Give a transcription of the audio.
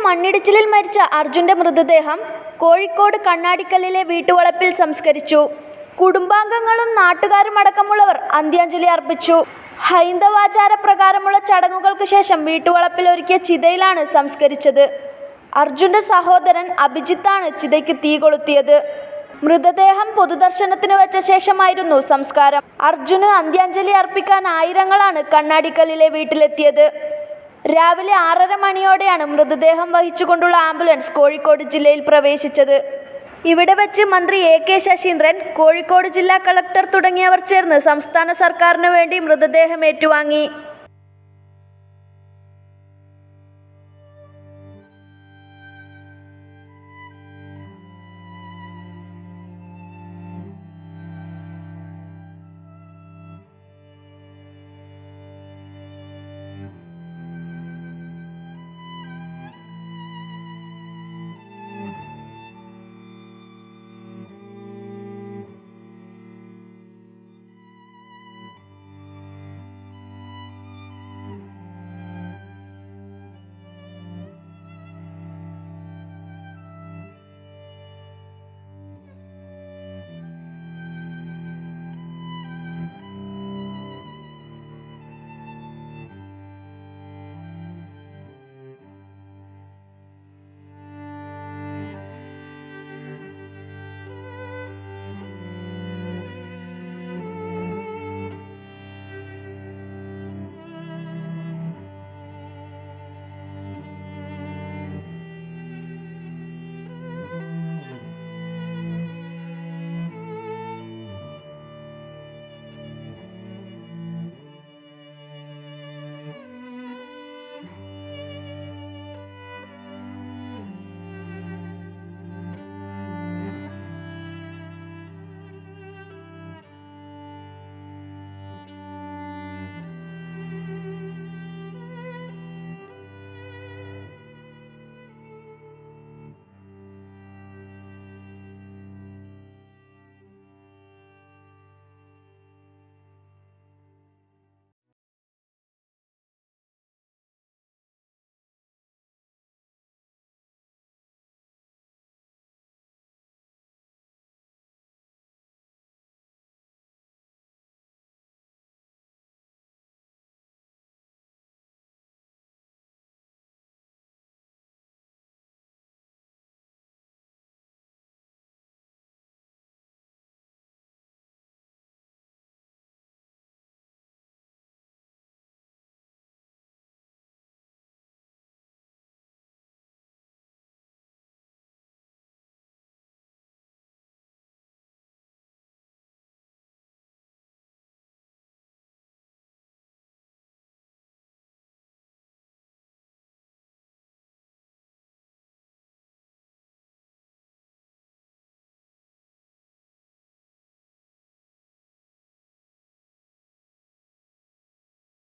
മണ്ണിടിച്ചിലിൽ മരിച്ച അർജുന്റെ മൃതദേഹം കോഴിക്കോട് കണ്ണാടിക്കല്ലിലെ വീട്ടുവളപ്പിൽ സംസ്കരിച്ചു കുടുംബാംഗങ്ങളും നാട്ടുകാരും അടക്കമുള്ളവർ അന്ത്യാഞ്ജലി അർപ്പിച്ചു ഹൈന്ദവാചാര പ്രകാരമുള്ള ചടങ്ങുകൾക്ക് ശേഷം വീട്ടുവളപ്പിൽ ഒരുക്കിയ ചിതയിലാണ് സംസ്കരിച്ചത് അർജുന്റെ സഹോദരൻ അഭിജിത്താണ് ചിതയ്ക്ക് തീ കൊളുത്തിയത് മൃതദേഹം പൊതുദർശനത്തിന് വെച്ച ശേഷമായിരുന്നു സംസ്കാരം അർജുന് അന്ത്യാഞ്ജലി അർപ്പിക്കാൻ ആയിരങ്ങളാണ് കണ്ണാടിക്കല്ലിലെ വീട്ടിലെത്തിയത് രാവിലെ ആറര മണിയോടെയാണ് മൃതദേഹം വഹിച്ചുകൊണ്ടുള്ള ആംബുലൻസ് കോഴിക്കോട് ജില്ലയിൽ പ്രവേശിച്ചത് ഇവിടെ വെച്ച് മന്ത്രി എ കെ ശശീന്ദ്രൻ കോഴിക്കോട് ജില്ലാ കളക്ടർ തുടങ്ങിയവർ ചേർന്ന് സംസ്ഥാന സർക്കാരിനു വേണ്ടി മൃതദേഹം ഏറ്റുവാങ്ങി